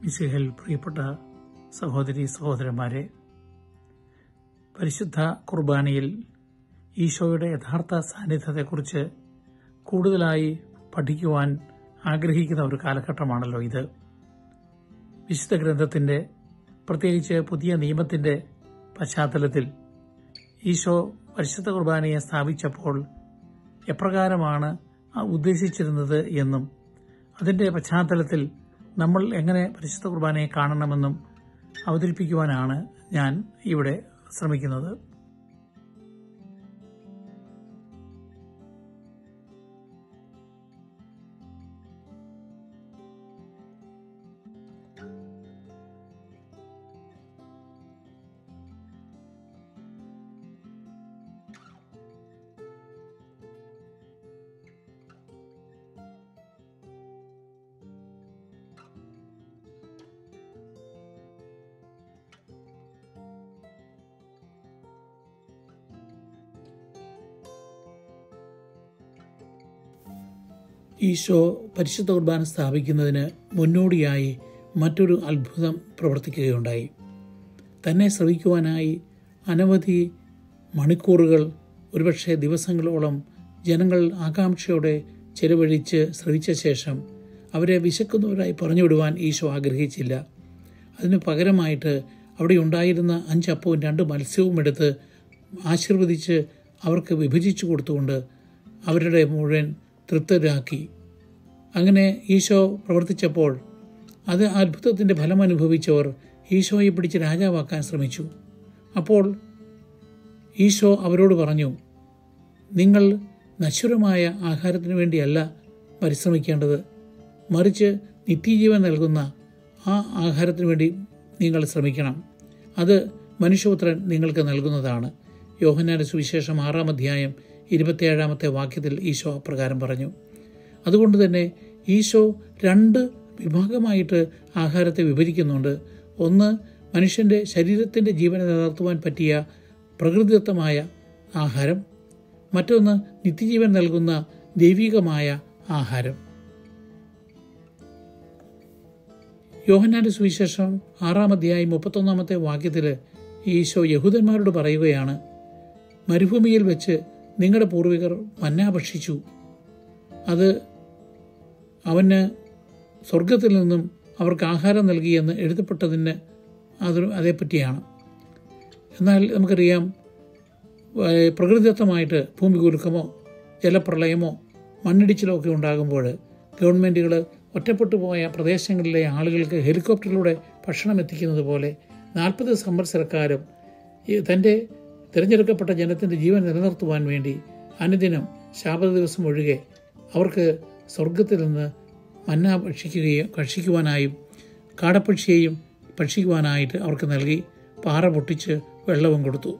മിശിഹൽ പ്രിയപ്പെട്ട സഹോദരി സഹോദരന്മാരെ പരിശുദ്ധ കുർബാനയിൽ ഈശോയുടെ യഥാർത്ഥ സാന്നിധ്യത്തെക്കുറിച്ച് കൂടുതലായി പഠിക്കുവാൻ ആഗ്രഹിക്കുന്ന ഒരു കാലഘട്ടമാണല്ലോ ഇത് വിശുദ്ധ ഗ്രന്ഥത്തിന്റെ പ്രത്യേകിച്ച് പുതിയ നിയമത്തിന്റെ പശ്ചാത്തലത്തിൽ ഈശോ പരിശുദ്ധ കുർബാനയെ സ്ഥാപിച്ചപ്പോൾ എപ്രകാരമാണ് ഉദ്ദേശിച്ചിരുന്നത് എന്നും അതിന്റെ പശ്ചാത്തലത്തിൽ നമ്മൾ എങ്ങനെ പരിശുദ്ധ കുർബാനയെ കാണണമെന്നും അവതരിപ്പിക്കുവാനാണ് ഞാൻ ഇവിടെ ശ്രമിക്കുന്നത് ഈശോ പരിശുദ്ധ കുർബാന സ്ഥാപിക്കുന്നതിന് മുന്നോടിയായി മറ്റൊരു അത്ഭുതം പ്രവർത്തിക്കുകയുണ്ടായി തന്നെ ശ്രവിക്കുവാനായി അനവധി മണിക്കൂറുകൾ ഒരുപക്ഷെ ദിവസങ്ങളോളം ജനങ്ങൾ ആകാംക്ഷയോടെ ചെലവഴിച്ച് ശ്രവിച്ച ശേഷം അവരെ വിശക്കുന്നവരായി പറഞ്ഞുവിടുവാൻ ഈശോ ആഗ്രഹിച്ചില്ല അതിനു പകരമായിട്ട് അവിടെ ഉണ്ടായിരുന്ന അഞ്ചപ്പവും രണ്ട് മത്സ്യവും എടുത്ത് ആശീർവദിച്ച് അവർക്ക് വിഭജിച്ചു കൊടുത്തുകൊണ്ട് അവരുടെ മുഴുവൻ തൃപ്തരാക്കി അങ്ങനെ ഈശോ പ്രവർത്തിച്ചപ്പോൾ അത് അത്ഭുതത്തിൻ്റെ ഫലം അനുഭവിച്ചവർ ഈശോയെ പിടിച്ച് രാജാവാക്കാൻ ശ്രമിച്ചു അപ്പോൾ ഈശോ അവരോട് പറഞ്ഞു നിങ്ങൾ നശ്വരമായ ആഹാരത്തിന് വേണ്ടിയല്ല പരിശ്രമിക്കേണ്ടത് മറിച്ച് നിത്യജീവൻ നൽകുന്ന ആ ആഹാരത്തിന് വേണ്ടി നിങ്ങൾ ശ്രമിക്കണം അത് മനുഷ്യപുത്രൻ നിങ്ങൾക്ക് നൽകുന്നതാണ് യോഹന്നാന്റെ സുവിശേഷം ആറാം അധ്യായം ഇരുപത്തിയേഴാമത്തെ വാക്യത്തിൽ ഈശോ അപ്രകാരം പറഞ്ഞു അതുകൊണ്ട് തന്നെ ഈശോ രണ്ട് വിഭാഗമായിട്ട് ആഹാരത്തെ വിഭജിക്കുന്നുണ്ട് ഒന്ന് മനുഷ്യൻ്റെ ശരീരത്തിൻ്റെ ജീവനെ നിലനിർത്തുവാൻ പറ്റിയ പ്രകൃതിദത്തമായ ആഹാരം മറ്റൊന്ന് നിത്യജീവൻ നൽകുന്ന ദൈവികമായ ആഹാരം യോഹന്നാന്റെ സുവിശേഷം ആറാം അധ്യായം മുപ്പത്തൊന്നാമത്തെ വാക്യത്തിൽ ഈശോ യഹൂദന്മാരോട് പറയുകയാണ് മരുഭൂമിയിൽ വെച്ച് നിങ്ങളുടെ പൂർവികർ മന്ന ഭക്ഷിച്ചു അത് അവന് സ്വർഗത്തിൽ നിന്നും അവർക്ക് ആഹാരം നൽകിയെന്ന് എഴുതപ്പെട്ടതിന് അത് അതേപ്പറ്റിയാണ് എന്നാൽ നമുക്കറിയാം പ്രകൃതിദത്തമായിട്ട് ഭൂമി കുലുക്കമോ ജലപ്രളയമോ മണ്ണിടിച്ചിലോ ഒക്കെ ഉണ്ടാകുമ്പോൾ ഗവൺമെൻറ്റുകൾ ഒറ്റപ്പെട്ടു പോയ പ്രദേശങ്ങളിലെ ആളുകൾക്ക് ഹെലികോപ്റ്ററിലൂടെ ഭക്ഷണം എത്തിക്കുന്നത് പോലെ നാൽപ്പത് സംവത്സരക്കാരും തൻ്റെ തിരഞ്ഞെടുക്കപ്പെട്ട ജനത്തിൻ്റെ ജീവൻ നിലനിർത്തുവാൻ വേണ്ടി അനുദിനം ശാപത ദിവസം ഒഴികെ അവർക്ക് സ്വർഗത്തിൽ നിന്ന് മന്ന ഭക്ഷിക്കുകയും ഭക്ഷിക്കുവാനായും കാടപ്പക്ഷിയെയും ഭക്ഷിക്കുവാനായിട്ട് അവർക്ക് നൽകി പാറ പൊട്ടിച്ച് വെള്ളവും കൊടുത്തു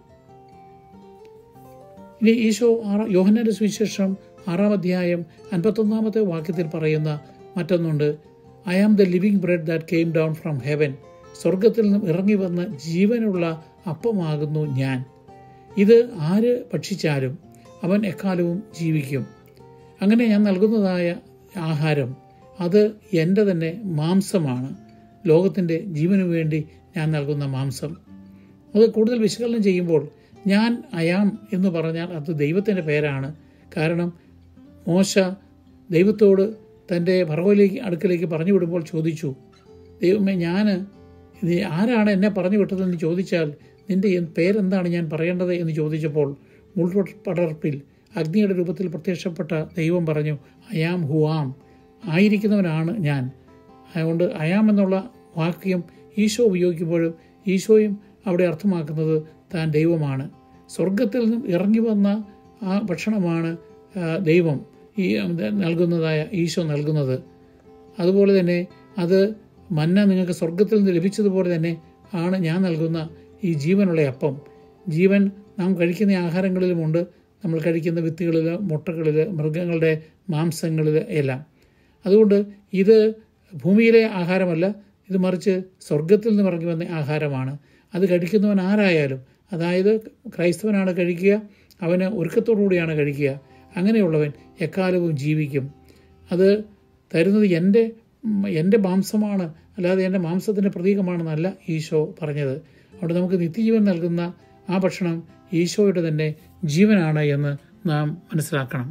ഇനി ഈശോ ആറാം യോഹന്നാന്റെ സുവിശേഷം ആറാം അധ്യായം അൻപത്തൊന്നാമത്തെ വാക്യത്തിൽ പറയുന്ന മറ്റൊന്നുണ്ട് I am the living bread that came down from heaven സ്വർഗത്തിൽ നിന്നും ഇറങ്ങി വന്ന ജീവനുള്ള അപ്പമാകുന്നു ഞാൻ ഇത് ആര് ഭക്ഷിച്ചാലും അവൻ എക്കാലവും ജീവിക്കും അങ്ങനെ ഞാൻ നൽകുന്നതായ ആഹാരം അത് എൻ്റെ തന്നെ മാംസമാണ് ലോകത്തിൻ്റെ ജീവന് വേണ്ടി ഞാൻ നൽകുന്ന മാംസം അത് കൂടുതൽ വിശകലനം ചെയ്യുമ്പോൾ ഞാൻ അയാം എന്ന് പറഞ്ഞാൽ അത് ദൈവത്തിൻ്റെ പേരാണ് കാരണം മോശ ദൈവത്തോട് തൻ്റെ ഭർവയിലേക്ക് അടുക്കലേക്ക് പറഞ്ഞു വിടുമ്പോൾ ചോദിച്ചു ദൈവമേ ഞാൻ ഇത് ആരാണ് എന്നെ പറഞ്ഞു വിട്ടതെന്ന് ചോദിച്ചാൽ നിന്റെ പേരെന്താണ് ഞാൻ പറയേണ്ടത് എന്ന് ചോദിച്ചപ്പോൾ മുൾപടർപ്പിൽ അഗ്നിയുടെ രൂപത്തിൽ പ്രത്യക്ഷപ്പെട്ട ദൈവം പറഞ്ഞു അയാം ഹുവാം ആയിരിക്കുന്നവനാണ് ഞാൻ അതുകൊണ്ട് അയാം എന്നുള്ള വാക്യം ഈശോ ഉപയോഗിക്കുമ്പോഴും ഈശോയും അവിടെ അർത്ഥമാക്കുന്നത് താൻ ദൈവമാണ് സ്വർഗത്തിൽ നിന്നും ഇറങ്ങി വന്ന ആ ഭക്ഷണമാണ് ദൈവം ഈ നൽകുന്നതായ ഈശോ നൽകുന്നത് അതുപോലെ തന്നെ അത് മന്ന നിങ്ങൾക്ക് സ്വർഗത്തിൽ നിന്ന് ലഭിച്ചതുപോലെ തന്നെ ആണ് ഞാൻ നൽകുന്ന ഈ ജീവനുള്ള അപ്പം ജീവൻ നാം കഴിക്കുന്ന ആഹാരങ്ങളിലുമുണ്ട് നമ്മൾ കഴിക്കുന്ന വിത്തുകളിൽ മുട്ടകളിൽ മൃഗങ്ങളുടെ മാംസങ്ങളിൽ എല്ലാം അതുകൊണ്ട് ഇത് ഭൂമിയിലെ ആഹാരമല്ല ഇത് മറിച്ച് സ്വർഗത്തിൽ നിന്ന് ഇറങ്ങി വന്ന ആഹാരമാണ് അത് കഴിക്കുന്നവൻ ആരായാലും അതായത് ക്രൈസ്തവനാണ് കഴിക്കുക അവന് ഒരുക്കത്തോടുകൂടിയാണ് കഴിക്കുക അങ്ങനെയുള്ളവൻ എക്കാലവും ജീവിക്കും അത് തരുന്നത് എൻ്റെ ഉം, എൻ്റെ മാംസമാണ് അല്ലാതെ എൻ്റെ മാംസത്തിൻ്റെ പ്രതീകമാണെന്നല്ല ഈശോ പറഞ്ഞത് അതുകൊണ്ട് നമുക്ക് നിത്യജീവൻ നൽകുന്ന ആ ഭക്ഷണം ഈശോയുടെ തന്നെ ജീവനാണ് എന്ന് നാം മനസ്സിലാക്കണം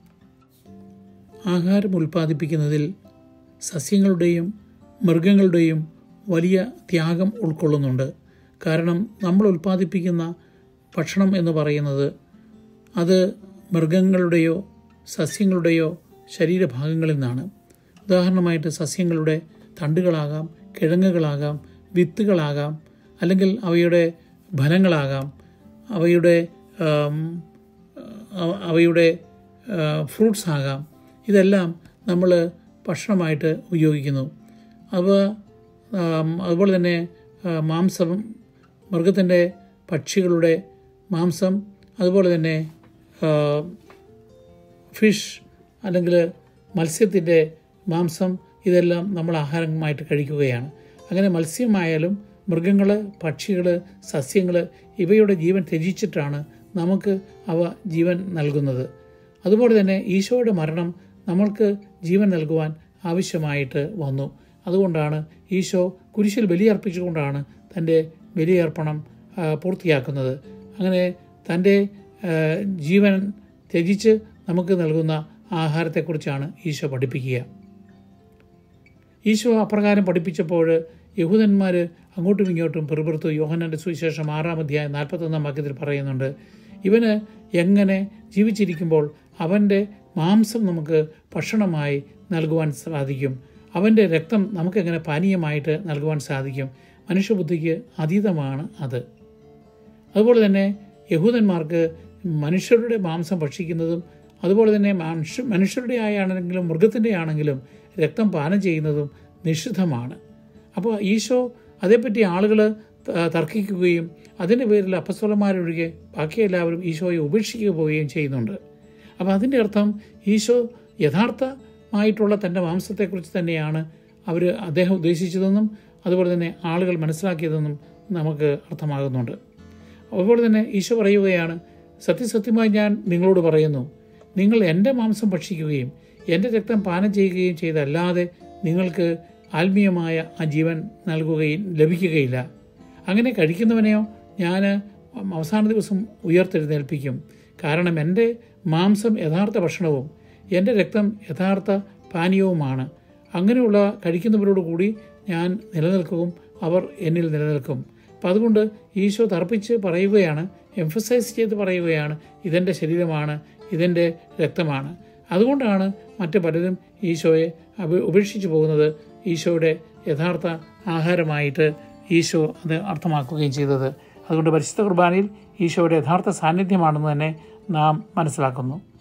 ആഹാരം ഉൽപ്പാദിപ്പിക്കുന്നതിൽ സസ്യങ്ങളുടെയും മൃഗങ്ങളുടെയും വലിയ ത്യാഗം ഉൾക്കൊള്ളുന്നുണ്ട് കാരണം നമ്മൾ ഉൽപ്പാദിപ്പിക്കുന്ന ഭക്ഷണം എന്ന് പറയുന്നത് അത് മൃഗങ്ങളുടെയോ സസ്യങ്ങളുടെയോ ശരീരഭാഗങ്ങളിൽ നിന്നാണ് ഉദാഹരണമായിട്ട് സസ്യങ്ങളുടെ തണ്ടുകളാകാം കിഴങ്ങുകളാകാം വിത്തുകളാകാം അല്ലെങ്കിൽ അവയുടെ ഫലങ്ങളാകാം അവയുടെ ആം, അവ- അവയുടെ ഫ്രൂട്ട്സ് ആകാം ഇതെല്ലാം നമ്മൾ ഭക്ഷണമായിട്ട് ഉപയോഗിക്കുന്നു അവ ആം, അതുപോലെ തന്നെ ആ, മാംസം മൃഗത്തിൻ്റെ പക്ഷികളുടെ മാംസം അതുപോലെ തന്നെ ആ, ഫിഷ് അല്ലെങ്കിൽ മത്സ്യത്തിൻ്റെ മാംസം ഇതെല്ലാം നമ്മൾ ആഹാരമായിട്ട് കഴിക്കുകയാണ് അങ്ങനെ മത്സ്യമായാലും മൃഗങ്ങൾ പക്ഷികൾ സസ്യങ്ങൾ ഇവയുടെ ജീവൻ ത്യജിച്ചിട്ടാണ് നമുക്ക് അവ ജീവൻ നൽകുന്നത് അതുപോലെ തന്നെ ഈശോയുടെ മരണം നമ്മൾക്ക് ജീവൻ നൽകുവാൻ ആവശ്യമായിട്ട് വന്നു അതുകൊണ്ടാണ് ഈശോ കുരിശിൽ ബലിയർപ്പിച്ചുകൊണ്ടാണ് തൻ്റെ ബലിയർപ്പണം ആ, പൂർത്തിയാക്കുന്നത് അങ്ങനെ തൻ്റെ ആ, ജീവൻ ത്യജിച്ച് നമുക്ക് നൽകുന്ന ആഹാരത്തെക്കുറിച്ചാണ് ഈശോ പഠിപ്പിക്കുക ഈശോ അപ്രകാരം പഠിപ്പിച്ചപ്പോൾ യഹൂദന്മാർ അങ്ങോട്ടും ഇങ്ങോട്ടും പെറുപെറുത്തു യോഹനൻ്റെ സുവിശേഷം ആറാം അധ്യായം നാൽപ്പത്തൊന്നാം വാക്യത്തിൽ പറയുന്നുണ്ട് ഇവന് എങ്ങനെ ജീവിച്ചിരിക്കുമ്പോൾ അവൻ്റെ മാംസം നമുക്ക് ഭക്ഷണമായി നൽകുവാൻ സാധിക്കും അവൻ്റെ രക്തം നമുക്കെങ്ങനെ പാനീയമായിട്ട് നൽകുവാൻ സാധിക്കും മനുഷ്യബുദ്ധിക്ക് അതീതമാണ് അത് അതുപോലെ തന്നെ യഹൂദന്മാർക്ക് മനുഷ്യരുടെ മാംസം ഭക്ഷിക്കുന്നതും അതുപോലെ തന്നെ മനുഷ്യ മനുഷ്യരുടെ ആയാണെങ്കിലും മൃഗത്തിൻ്റെ ആണെങ്കിലും രക്തം പാനം ചെയ്യുന്നതും നിഷിദ്ധമാണ് അപ്പോൾ ഈശോ അതേപ്പറ്റി ആളുകൾ തർക്കിക്കുകയും അതിൻ്റെ പേരിൽ അപ്പസ്വലന്മാരൊഴികെ ബാക്കി എല്ലാവരും ഈശോയെ ഉപേക്ഷിക്കുക പോവുകയും ചെയ്യുന്നുണ്ട് അപ്പോൾ അതിൻ്റെ അർത്ഥം ഈശോ യഥാർത്ഥമായിട്ടുള്ള തൻ്റെ മാംസത്തെക്കുറിച്ച് തന്നെയാണ് അവർ അദ്ദേഹം ഉദ്ദേശിച്ചതെന്നും അതുപോലെ തന്നെ ആളുകൾ മനസ്സിലാക്കിയതെന്നും നമുക്ക് അർത്ഥമാകുന്നുണ്ട് അതുപോലെ തന്നെ ഈശോ പറയുകയാണ് സത്യസത്യമായി ഞാൻ നിങ്ങളോട് പറയുന്നു നിങ്ങൾ എൻ്റെ മാംസം ഭക്ഷിക്കുകയും എൻ്റെ രക്തം പാനം ചെയ്യുകയും ചെയ്തല്ലാതെ നിങ്ങൾക്ക് ആത്മീയമായ ആ ജീവൻ നൽകുകയും ലഭിക്കുകയില്ല അങ്ങനെ കഴിക്കുന്നവനെയോ ഞാൻ അവസാന ദിവസം ഉയർത്തെഴുന്നേൽപ്പിക്കും കാരണം എൻ്റെ മാംസം യഥാർത്ഥ ഭക്ഷണവും എൻ്റെ രക്തം യഥാർത്ഥ പാനീയവുമാണ് അങ്ങനെയുള്ള കഴിക്കുന്നവരോട് കൂടി ഞാൻ നിലനിൽക്കും അവർ എന്നിൽ നിലനിൽക്കും അപ്പം അതുകൊണ്ട് ഈശോ തർപ്പിച്ച് പറയുകയാണ് എംഫസൈസ് ചെയ്ത് പറയുകയാണ് ഇതെൻ്റെ ശരീരമാണ് ഇതെൻ്റെ രക്തമാണ് അതുകൊണ്ടാണ് മറ്റ് പലരും ഈശോയെ അപ- ഉപേക്ഷിച്ചു പോകുന്നത് ഈശോയുടെ യഥാർത്ഥ ആഹാരമായിട്ട് ഈശോ അത് അർത്ഥമാക്കുകയും ചെയ്തത് അതുകൊണ്ട് പരിശുദ്ധ കുർബാനയിൽ ഈശോയുടെ യഥാർത്ഥ സാന്നിധ്യമാണെന്ന് തന്നെ നാം മനസ്സിലാക്കുന്നു